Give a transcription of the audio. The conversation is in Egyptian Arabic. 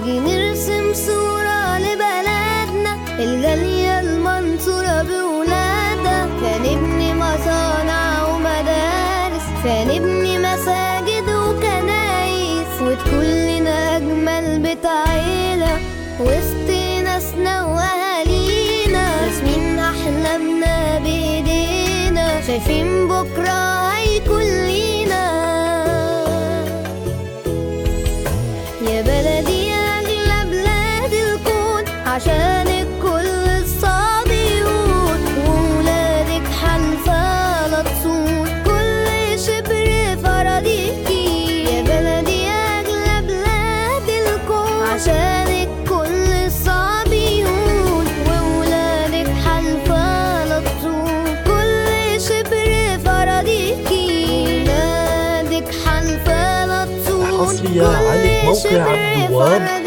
نيجي نرسم صورة لبلدنا الغالية المنصورة بولادها فنبني مصانع ومدارس فنبني مساجد وكنايس وتكون لنا أجمل بيت عيلة وسط ناسنا وأهالينا راسمين أحلامنا بإيدينا شايفين بكرة هيكون لينا يا بلدي أغلى بلاد الكون عشان الكل الصابيون وولادك حلفة لا تصون كل شبر فرضيكي يا بلدي أغلى بلاد الكون عشان الكل الصابيون وولادك حلفة لا تصون كل شبر فرضيكي ولادك حلفة لا تصون حصرية على كل موقع شبر عبد الوهاب فرضيكي